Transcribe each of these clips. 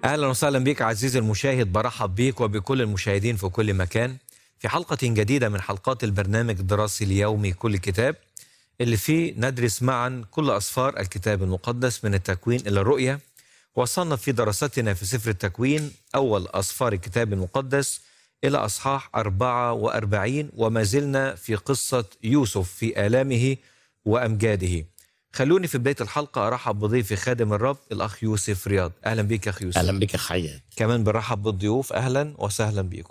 اهلا وسهلا بك عزيزي المشاهد برحب بك وبكل المشاهدين في كل مكان في حلقه جديده من حلقات البرنامج الدراسي اليومي كل كتاب اللي فيه ندرس معا كل اسفار الكتاب المقدس من التكوين الى الرؤيه وصلنا في دراستنا في سفر التكوين اول اسفار الكتاب المقدس الى اصحاح 44 وما زلنا في قصه يوسف في الامه وامجاده خلوني في بدايه الحلقه ارحب بضيفي خادم الرب الاخ يوسف رياض اهلا بك يا اخ يوسف اهلا بك يا حيات كمان بنرحب بالضيوف اهلا وسهلا بكم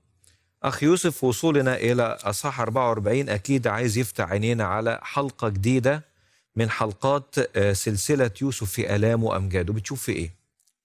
اخ يوسف وصولنا الى اصحاح 44 اكيد عايز يفتح عينينا على حلقه جديده من حلقات آه، سلسله يوسف في الامه وامجاده بتشوف في ايه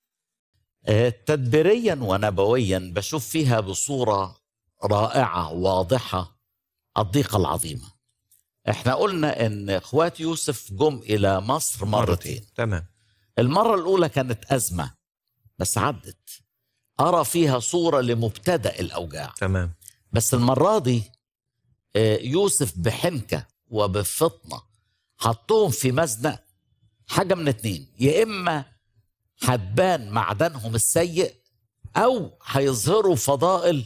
آه، تدبيريا ونبويا بشوف فيها بصوره رائعه واضحه الضيقه العظيمه احنا قلنا ان اخوات يوسف جم الى مصر مرتين تمام المره الاولى كانت ازمه بس عدت ارى فيها صوره لمبتدا الاوجاع تمام بس المرة دي آه، يوسف بحنكة وبفطنة حطهم في مزنق حاجة من اتنين يا إما هتبان معدنهم السيء أو هيظهروا فضائل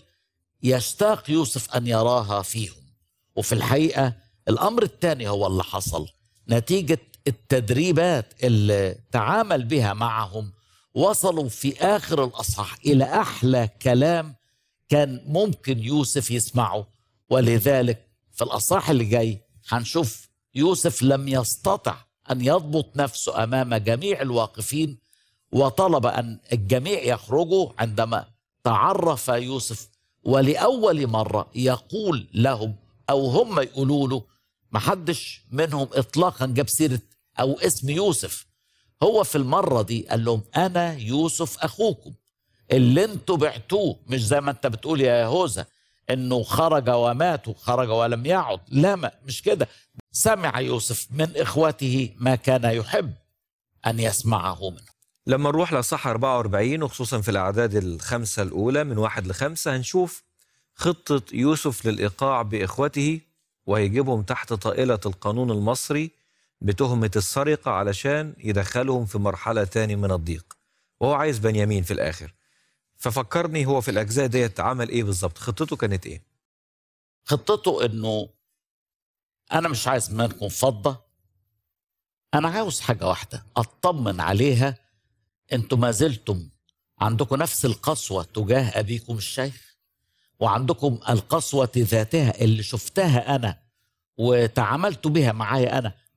يشتاق يوسف أن يراها فيهم وفي الحقيقة الأمر الثاني هو اللي حصل نتيجة التدريبات اللي تعامل بها معهم وصلوا في آخر الأصحاح إلى أحلى كلام كان ممكن يوسف يسمعه ولذلك في الأصحاح اللي جاي هنشوف يوسف لم يستطع أن يضبط نفسه أمام جميع الواقفين وطلب أن الجميع يخرجوا عندما تعرف يوسف ولأول مرة يقول لهم أو هم يقولوا له محدش منهم إطلاقا جاب سيرة أو اسم يوسف هو في المرة دي قال لهم أنا يوسف أخوكم اللي انتوا بعتوه مش زي ما انت بتقول يا يهوذا انه خرج ومات وخرج ولم يعد لا ما مش كده سمع يوسف من اخوته ما كان يحب ان يسمعه منه لما نروح لصح 44 وخصوصا في الأعداد الخمسة الأولى من واحد لخمسة هنشوف خطة يوسف للإيقاع بإخوته وهيجيبهم تحت طائلة القانون المصري بتهمة السرقة علشان يدخلهم في مرحلة تاني من الضيق وهو عايز بنيامين في الآخر ففكرني هو في الأجزاء ديت عمل إيه بالظبط خطته كانت إيه خطته انه انا مش عايز منكم فضه انا عاوز حاجه واحده اطمن عليها انتوا ما زلتم عندكم نفس القسوه تجاه ابيكم الشيخ وعندكم القسوه ذاتها اللي شفتها انا وتعاملت بها معايا انا